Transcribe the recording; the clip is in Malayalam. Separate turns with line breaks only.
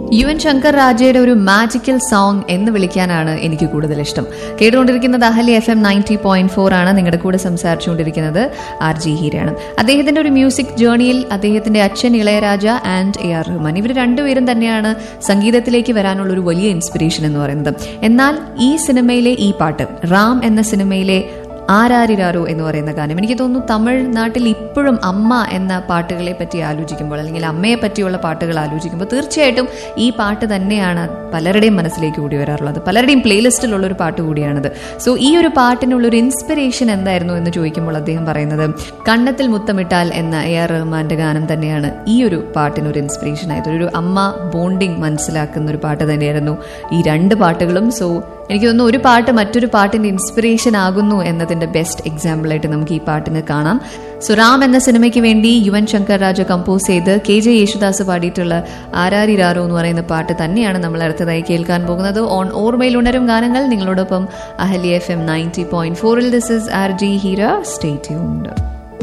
യു എൻ ശങ്കർ രാജയുടെ ഒരു മാജിക്കൽ സോങ് എന്ന് വിളിക്കാനാണ് എനിക്ക് കൂടുതൽ ഇഷ്ടം കേട്ടുകൊണ്ടിരിക്കുന്നത് Ahali F M ninety point four ആണ് നിങ്ങളുടെ കൂടെ സംസാരിച്ചുകൊണ്ടിരിക്കുന്നത് ആർ ജി ഹീരയാണ് അദ്ദേഹത്തിന്റെ ഒരു മ്യൂസിക് ജേർണിയിൽ അദ്ദേഹത്തിന്റെ അച്ഛൻ Ilaiyaraaja and A R Rahman ഇവർ രണ്ടുപേരും തന്നെയാണ് സംഗീതത്തിലേക്ക് വരാനുള്ള ഒരു വലിയ ഇൻസ്പിറേഷൻ എന്ന് പറയുന്നത് എന്നാൽ ഈ സിനിമയിലെ ഈ പാട്ട് റാം എന്ന സിനിമയിലെ ആരാരിരാരോ എന്ന് പറയുന്ന ഗാനം എനിക്ക് തോന്നുന്നു തമിഴ്നാട്ടിൽ ഇപ്പോഴും അമ്മ എന്ന പാട്ടുകളെ പറ്റി ആലോചിക്കുമ്പോൾ അല്ലെങ്കിൽ അമ്മയെ പറ്റിയുള്ള പാട്ടുകൾ ആലോചിക്കുമ്പോൾ തീർച്ചയായിട്ടും ഈ പാട്ട് തന്നെയാണ് പലരുടെയും മനസ്സിലേക്ക് കൂടി വരാറുള്ളത് പലരുടെയും പ്ലേലിസ്റ്റിലുള്ള ഒരു പാട്ട് കൂടിയാണത് സോ ഈ ഒരു പാട്ടിനുള്ള ഒരു ഇൻസ്പിറേഷൻ എന്തായിരുന്നു എന്ന് ചോദിക്കുമ്പോൾ അദ്ദേഹം പറയുന്നത് കണ്ണത്തിൽ മുത്തമിട്ടാൽ എന്ന എ ആർ റഹ്മാന്റെ ഗാനം തന്നെയാണ് ഈ ഒരു പാട്ടിന് ഒരു ഇൻസ്പിറേഷൻ ആയത് ഒരു അമ്മ ബോണ്ടിങ് മനസ്സിലാക്കുന്ന ഒരു പാട്ട് തന്നെയായിരുന്നു ഈ രണ്ട് പാട്ടുകളും സോ എനിക്ക് തോന്നുന്നു ഒരു പാട്ട് മറ്റൊരു പാട്ടിന്റെ ഇൻസ്പിറേഷൻ ആകുന്നു എന്നതിന്റെ ബെസ്റ്റ് എക്സാമ്പിൾ ആയിട്ട് നമുക്ക് ഈ പാട്ടിന് കാണാം സോ റാം എന്ന സിനിമയ്ക്ക് വേണ്ടി യുവൻ ശങ്കർ രാജ കമ്പോസ് ചെയ്ത് കെ ജെ യേശുദാസ് പാടിയിട്ടുള്ള ആരാരിരാരോ എന്ന് പറയുന്ന പാട്ട് തന്നെയാണ് നമ്മൾ അടുത്തതായി കേൾക്കാൻ പോകുന്നത് ഓൺ ഓർമ്മയിൽ ഉണരും ഗാനങ്ങൾ നിങ്ങളോടൊപ്പം Ahali F M ninety point ഫോറിൽ this is R G Heera stay tuned